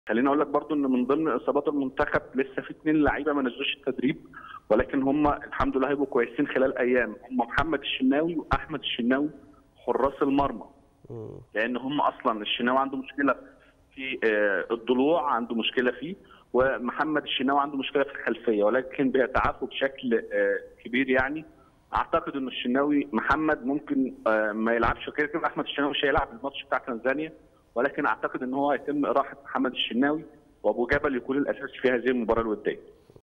خليني اقول لك برضو ان من ضمن اصابات المنتخب لسه في اثنين لعيبه ما نزلوش التدريب ولكن هم الحمد لله هيبقوا كويسين خلال ايام هم محمد الشناوي واحمد الشناوي حراس المرمى لان هم اصلا الشناوي عنده مشكله في آه، الضلوع عنده مشكله فيه ومحمد الشناوي عنده مشكله في الخلفيه ولكن بيتعافوا بشكل آه، كبير يعني اعتقد ان الشناوي محمد ممكن آه، ما يلعبش كده كده احمد الشناوي مش هيلعب الماتش بتاع تنزانيا ولكن اعتقد ان هو هيتم اراحه محمد الشناوي وابو جبل يكون الاساس في هذه المباراه الوديه